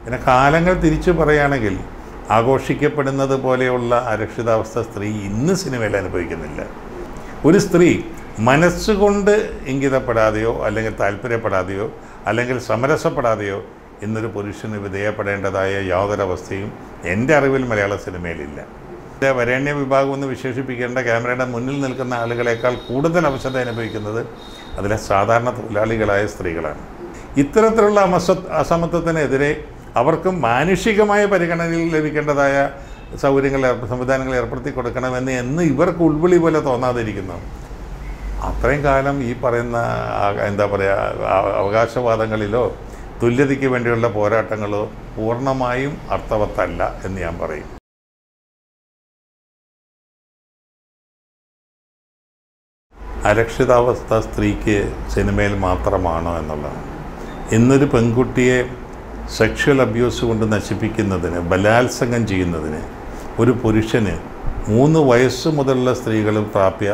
പിന്നെ കാലങ്ങൾ തിരിച്ചു പറയുകയാണെങ്കിൽ ആഘോഷിക്കപ്പെടുന്നത് പോലെയുള്ള അരക്ഷിതാവസ്ഥ സ്ത്രീ ഇന്ന് സിനിമയിൽ അനുഭവിക്കുന്നില്ല ഒരു സ്ത്രീ മനസ്സുകൊണ്ട് ഇംഗിതപ്പെടാതെയോ അല്ലെങ്കിൽ താല്പര്യപ്പെടാതെയോ അല്ലെങ്കിൽ സമരസപ്പെടാതെയോ ഇന്നൊരു പുരുഷന് വിധേയപ്പെടേണ്ടതായ യാതൊരവസ്ഥയും എൻ്റെ അറിവിൽ മലയാള സിനിമയിലില്ല ഇത് വരേണ്യ വിഭാഗം എന്ന് വിശേഷിപ്പിക്കേണ്ട ക്യാമറയുടെ മുന്നിൽ നിൽക്കുന്ന ആളുകളെക്കാൾ കൂടുതൽ അവശത അനുഭവിക്കുന്നത് അതിലെ സാധാരണ തൊഴിലാളികളായ സ്ത്രീകളാണ് ഇത്തരത്തിലുള്ള അമസ അസമത്വത്തിനെതിരെ അവർക്കും മാനുഷികമായ പരിഗണനയിൽ ലഭിക്കേണ്ടതായ സൗകര്യങ്ങൾ ഏർപ്പ- സംവിധാനങ്ങൾ ഏർപ്പെടുത്തി കൊടുക്കണമെന്ന് എന്ന് ഇവർക്ക് ഉൾവിളി പോലെ തോന്നാതിരിക്കുന്നു അത്രയും കാലം ഈ പറയുന്ന ആ- എന്താ പറയുക ആ- അവകാശവാദങ്ങളിലോ തുല്യതയ്ക്ക് വേണ്ടിയുള്ള പോരാട്ടങ്ങളോ പൂർണ്ണമായും അർത്ഥവത്തല്ല എന്ന് ഞാൻ പറയും അരക്ഷിതാവസ്ഥ സ്ത്രീക്ക് സിനിമയിൽ മാത്രമാണോ എന്നുള്ളതാണ് ഇന്നൊരു പെൺകുട്ടിയെ സെക്ഷൽ അബ്യൂസ് കൊണ്ട് നശിപ്പിക്കുന്നതിന് ബലാത്സംഗം ചെയ്യുന്നതിന് ഒരു പുരുഷന് മൂന്ന് വയസ്സ് മുതലുള്ള സ്ത്രീകളും പ്രാപ്യ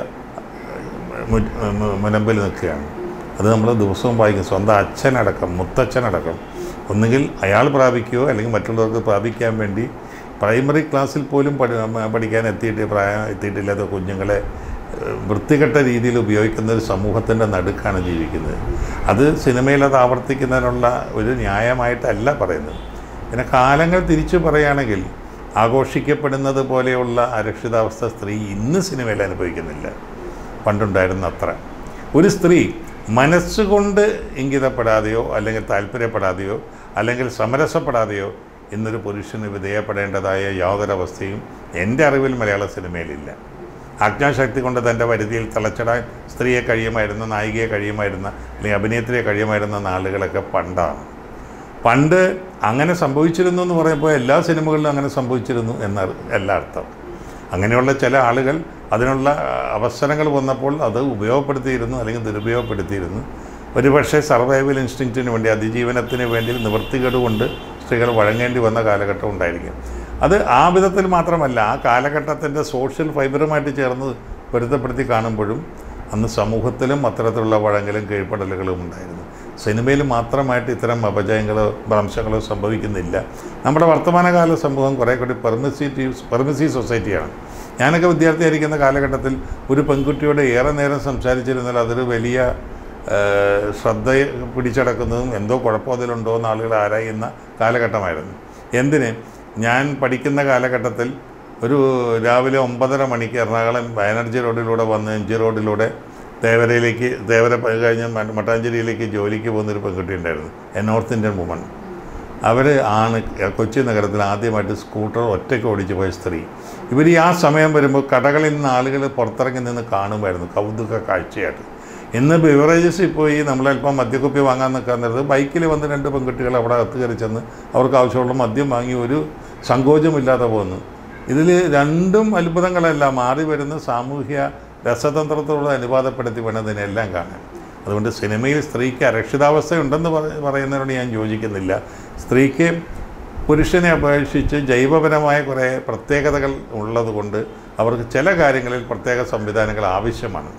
മു- മു- മുനമ്പിൽ നിൽക്കുകയാണ് അത് നമ്മൾ ദിവസവും വായിക്കും സ്വന്തം അച്ഛനടക്കം മുത്തച്ഛനടക്കം ഒന്നുകിൽ അയാൾ പ്രാപിക്കുകയോ അല്ലെങ്കിൽ മറ്റുള്ളവർക്ക് പ്രാപിക്കാൻ വേണ്ടി പ്രൈമറി ക്ലാസ്സിൽ പോലും പഠി പഠിക്കാൻ എത്തിയിട്ട് പ്രായം എത്തിയിട്ടില്ലാത്ത കുഞ്ഞുങ്ങളെ ഏഹ്, വൃത്തികെട്ട രീതിയിൽ ഉപയോഗിക്കുന്ന ഒരു സമൂഹത്തിൻ്റെ നടുക്കാണ് ജീവിക്കുന്നത് അത് സിനിമയിൽ അത് ആവർത്തിക്കുന്നതിനുള്ള ഒരു ന്യായമായിട്ടല്ല പറയുന്നത് പിന്നെ കാലങ്ങൾ തിരിച്ചു പറയുകയാണെങ്കിൽ ആഘോഷിക്കപ്പെടുന്നത് പോലെയുള്ള അരക്ഷിതാവസ്ഥ സ്ത്രീ ഇന്ന് സിനിമയിൽ അനുഭവിക്കുന്നില്ല പണ്ടുണ്ടായിരുന്ന അത്ര ഒരു സ്ത്രീ മനസ്സുകൊണ്ട് ഇംഗിതപ്പെടാതെയോ അല്ലെങ്കിൽ താല്പര്യപ്പെടാതെയോ അല്ലെങ്കിൽ സമരസപ്പെടാതെയോ ഇന്നൊരു പുരുഷന് വിധേയപ്പെടേണ്ടതായ യാതൊരവസ്ഥയും എൻ്റെ അറിവിൽ മലയാള സിനിമയിലില്ല ആജ്ഞാശക്തി കൊണ്ട് തൻ്റെ പരിധിയിൽ തിളച്ചിടാൻ സ്ത്രീയെ കഴിയുമായിരുന്ന നായികയെ കഴിയുമായിരുന്ന അല്ലെങ്കിൽ അഭിനേത്രിയെ കഴിയുമായിരുന്ന നാളുകളൊക്കെ പണ്ടാണ് പണ്ട് അങ്ങനെ സംഭവിച്ചിരുന്നു എന്ന് പറയുമ്പോൾ എല്ലാ സിനിമകളിലും അങ്ങനെ സംഭവിച്ചിരുന്നു എന്ന എല്ലാ അർത്ഥം അങ്ങനെയുള്ള ചില ആളുകൾ അതിനുള്ള ആ, അവസരങ്ങൾ വന്നപ്പോൾ അത് ഉപയോഗപ്പെടുത്തിയിരുന്നു അല്ലെങ്കിൽ ദുരുപയോഗപ്പെടുത്തിയിരുന്നു ഒരുപക്ഷെ സർവൈവൽ ഇൻസ്റ്റിങ്റ്റിന് വേണ്ടി അതിജീവനത്തിന് വേണ്ടി നിവൃത്തികേട് കൊണ്ട് സ്ത്രീകൾ വഴങ്ങേണ്ടി വന്ന കാലഘട്ടം ഉണ്ടായിരിക്കും അത് ആ വിധത്തിൽ മാത്രമല്ല ആ കാലഘട്ടത്തിൻ്റെ സോഷ്യൽ ഫൈബറുമായിട്ട് ചേർന്ന് പൊരുത്തപ്പെടുത്തി കാണുമ്പോഴും അന്ന് സമൂഹത്തിലും അത്തരത്തിലുള്ള വഴങ്ങലും കീഴ്പ്പെടലുകളും ഉണ്ടായിരുന്നു സിനിമയിൽ മാത്രമായിട്ട് ഇത്തരം അപജയങ്ങളോ ഭ്രംശങ്ങളോ സംഭവിക്കുന്നില്ല നമ്മുടെ വർത്തമാനകാല സമൂഹം കുറേ കൂടി പെർമിസീറ്റീവ് പെർമിസീവ് സൊസൈറ്റിയാണ് ഞാനൊക്കെ വിദ്യാർത്ഥിയായിരിക്കുന്ന കാലഘട്ടത്തിൽ ഒരു പെൺകുട്ടിയോട് ഏറെ നേരം സംസാരിച്ചിരുന്നാൽ അതൊരു വലിയ ഏഹ്, ശ്രദ്ധ പിടിച്ചടക്കുന്നതും എന്തോ കുഴപ്പം അതിലുണ്ടോ എന്ന് ആളുകൾ ആരായുന്ന കാലഘട്ടമായിരുന്നു എന്തിന് ഞാൻ പഠിക്കുന്ന കാലഘട്ടത്തിൽ ഒരു രാവിലെ ഒമ്പതര മണിക്ക് എറണാകുളം ബാനർജി റോഡിലൂടെ വന്ന് എം ജി റോഡിലൂടെ തേവരയിലേക്ക് തേവര പ- കഴിഞ്ഞ് മ- മട്ടാഞ്ചേരിയിലേക്ക് ജോലിക്ക് പോകുന്നൊരു പെൺകുട്ടി ഉണ്ടായിരുന്നു എ നോർത്ത് ഇന്ത്യൻ വുമൺ അവർ ആണ് കൊച്ചി നഗരത്തിൽ ആദ്യമായിട്ട് സ്കൂട്ടർ ഒറ്റയ്ക്ക് ഓടിച്ചു പോയ സ്ത്രീ ഇവർ ഈ ആ സമയം വരുമ്പോൾ കടകളിൽ നിന്ന് ആളുകൾ പുറത്തിറങ്ങി നിന്ന് കാണുമായിരുന്നു കൗതുക കാഴ്ചയായിട്ട് ഇന്ന് ബിവറേജസിൽ പോയി നമ്മളൽപ്പം മദ്യക്കുപ്പി വാങ്ങാൻ നിൽക്കാൻ നേരത്ത് ബൈക്കിൽ വന്ന് രണ്ട് പെൺകുട്ടികൾ അവിടെ അകത്ത് കയറി ചെന്ന് അവർക്ക് ആവശ്യമുള്ള മദ്യം വാങ്ങി ഒരു സങ്കോചമില്ലാതെ പോകുന്നു ഇതിൽ രണ്ടും അത്ഭുതങ്ങളല്ല മാറി വരുന്ന സാമൂഹ്യ രസതന്ത്രത്തോട് അനുവാദപ്പെടുത്തി വേണം ഇതിനെല്ലാം കാണാൻ അതുകൊണ്ട് സിനിമയിൽ സ്ത്രീക്ക് അരക്ഷിതാവസ്ഥയുണ്ടെന്ന് പറ- പറയുന്നതിനോട് ഞാൻ യോജിക്കുന്നില്ല സ്ത്രീക്ക് പുരുഷനെ അപേക്ഷിച്ച് ജൈവപരമായ കുറേ പ്രത്യേകതകൾ ഉള്ളതുകൊണ്ട് അവർക്ക് ചില കാര്യങ്ങളിൽ പ്രത്യേക സംവിധാനങ്ങൾ ആവശ്യമാണ്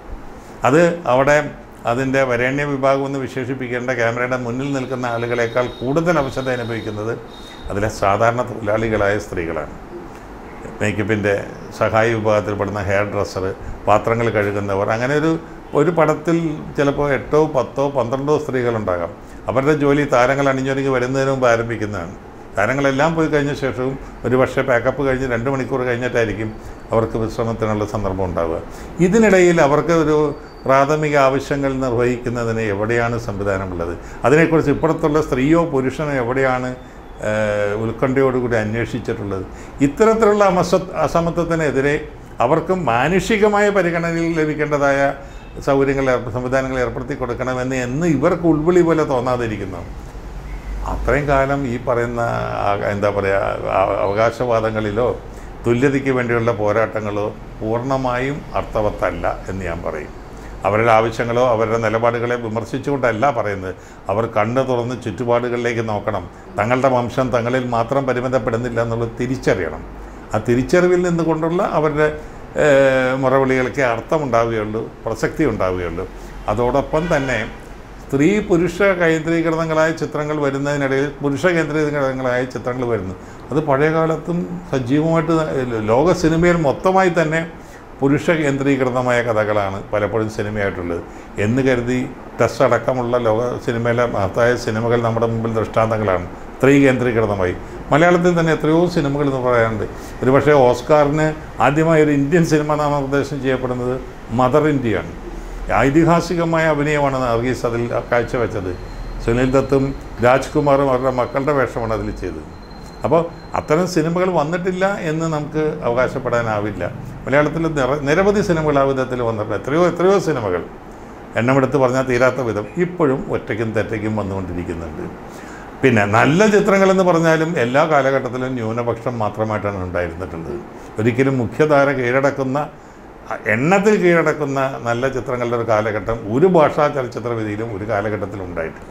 അത് അവിടെ അതിൻ്റെ വരേണ്യ വിഭാഗം എന്ന് വിശേഷിപ്പിക്കേണ്ട ക്യാമറയുടെ മുന്നിൽ നിൽക്കുന്ന ആളുകളെക്കാൾ കൂടുതൽ അവശത അനുഭവിക്കുന്നത് അതിലെ സാധാരണ തൊഴിലാളികളായ സ്ത്രീകളാണ് മേക്കപ്പിൻ്റെ സഹായ വിഭാഗത്തിൽപ്പെടുന്ന ഹെയർ ഡ്രസ്സർ പാത്രങ്ങൾ കഴുകുന്നവർ അങ്ങനെ ഒരു ഒരു പടത്തിൽ ചിലപ്പോൾ എട്ടോ പത്തോ പന്ത്രണ്ടോ സ്ത്രീകളുണ്ടാകാം അവരുടെ ജോലി താരങ്ങൾ അണിഞ്ഞൊരുങ്ങി വരുന്നതിന് മുമ്പ് ആരംഭിക്കുന്നതാണ് താരങ്ങളെല്ലാം പോയി കഴിഞ്ഞ ശേഷവും ഒരു പക്ഷേ പാക്കപ്പ് കഴിഞ്ഞ് രണ്ട് മണിക്കൂർ കഴിഞ്ഞിട്ടായിരിക്കും അവർക്ക് വിശ്രമത്തിനുള്ള സന്ദർഭം ഉണ്ടാവുക ഇതിനിടയിൽ അവർക്ക് ഒരു പ്രാഥമിക ആവശ്യങ്ങൾ നിർവഹിക്കുന്നതിന് എവിടെയാണ് സംവിധാനമുള്ളത് അതിനെക്കുറിച്ച് ഇപ്പുറത്തുള്ള സ്ത്രീയോ പുരുഷനോ എവിടെയാണ് ഏഹ് ഉത്കണ്ഠയോടുകൂടി അന്വേഷിച്ചിട്ടുള്ളത് ഇത്തരത്തിലുള്ള അമസ അസമത്വത്തിനെതിരെ അവർക്കും മാനുഷികമായ പരിഗണനയിൽ ലഭിക്കേണ്ടതായ സൗകര്യങ്ങൾ ഏർപ്പ- സംവിധാനങ്ങൾ ഏർപ്പെടുത്തി കൊടുക്കണമെന്ന് എന്ന് ഇവർക്ക് ഉൾവിളി പോലെ തോന്നാതിരിക്കുന്നു അത്രയും കാലം ഈ പറയുന്ന ആ- എന്താ പറയുക ആ- അവകാശവാദങ്ങളിലോ തുല്യതയ്ക്ക് വേണ്ടിയുള്ള പോരാട്ടങ്ങളോ പൂർണ്ണമായും അർത്ഥവത്തല്ല എന്ന് ഞാൻ പറയും അവരുടെ ആവശ്യങ്ങളോ അവരുടെ നിലപാടുകളെ വിമർശിച്ചുകൊണ്ടല്ല പറയുന്നത് അവർ കണ്ണ് തുറന്ന് ചുറ്റുപാടുകളിലേക്ക് നോക്കണം തങ്ങളുടെ വംശം തങ്ങളിൽ മാത്രം പരിമിതപ്പെടുന്നില്ല എന്നുള്ളത് തിരിച്ചറിയണം ആ തിരിച്ചറിവിൽ നിന്നുകൊണ്ടുള്ള അവരുടെ ഏഹ്, മുറവിളികൾക്ക് അർത്ഥമുണ്ടാവുകയുള്ളൂ പ്രസക്തി ഉണ്ടാവുകയുള്ളൂ അതോടൊപ്പം തന്നെ സ്ത്രീ പുരുഷ കേന്ദ്രീകൃതങ്ങളായ ചിത്രങ്ങൾ വരുന്നതിനിടയിൽ പുരുഷ കേന്ദ്രീകൃതങ്ങളായ ചിത്രങ്ങൾ വരുന്നു അത് പഴയ കാലത്തും സജീവമായിട്ട് ലോക സിനിമയിൽ മൊത്തമായി തന്നെ പുരുഷ കേന്ദ്രീകൃതമായ കഥകളാണ് പലപ്പോഴും സിനിമയായിട്ടുള്ളത് എന്ന് കരുതി ടെസ് അടക്കമുള്ള ലോക സിനിമയിലെ മഹത്തായ സിനിമകൾ നമ്മുടെ മുമ്പിൽ ദൃഷ്ടാന്തങ്ങളാണ് സ്ത്രീ കേന്ദ്രീകൃതമായി മലയാളത്തിൽ തന്നെ എത്രയോ സിനിമകൾ എന്ന് പറയാനുണ്ട് ഒരുപക്ഷെ ഓസ്കാറിന് ആദ്യമായി ഒരു ഇന്ത്യൻ സിനിമ നാമനിർദ്ദേശം ചെയ്യപ്പെടുന്നത് മദർ ഇന്ത്യയാണ് ഐതിഹാസികമായ അഭിനയമാണ് നർഗീസ് അതിൽ കാഴ്ചവെച്ചത് സുനിൽ ദത്തും രാജ്കുമാറും അവരുടെ മക്കളുടെ വേഷമാണ് അതിൽ ചെയ്തത് അപ്പോൾ അത്തരം സിനിമകൾ വന്നിട്ടില്ല എന്ന് നമുക്ക് അവകാശപ്പെടാനാവില്ല മലയാളത്തിൽ നിറ നിരവധി സിനിമകൾ ആ വിധത്തിൽ വന്നിട്ടുണ്ട് എത്രയോ എത്രയോ സിനിമകൾ എണ്ണമെടുത്ത് പറഞ്ഞാൽ തീരാത്ത വിധം ഇപ്പോഴും ഒറ്റയ്ക്കും തെറ്റയ്ക്കും വന്നുകൊണ്ടിരിക്കുന്നുണ്ട് പിന്നെ നല്ല ചിത്രങ്ങളെന്ന് പറഞ്ഞാലും എല്ലാ കാലഘട്ടത്തിലും ന്യൂനപക്ഷം മാത്രമായിട്ടാണ് ഉണ്ടായിരുന്നിട്ടുള്ളത് ഒരിക്കലും മുഖ്യധാര കീഴടക്കുന്ന എണ്ണത്തിൽ കീഴടക്കുന്ന നല്ല ചിത്രങ്ങളുടെ ഒരു കാലഘട്ടം ഒരു ഭാഷാ ചലച്ചിത്ര വിധിയിലും ഒരു കാലഘട്ടത്തിലും ഉണ്ടായിട്ടില്ല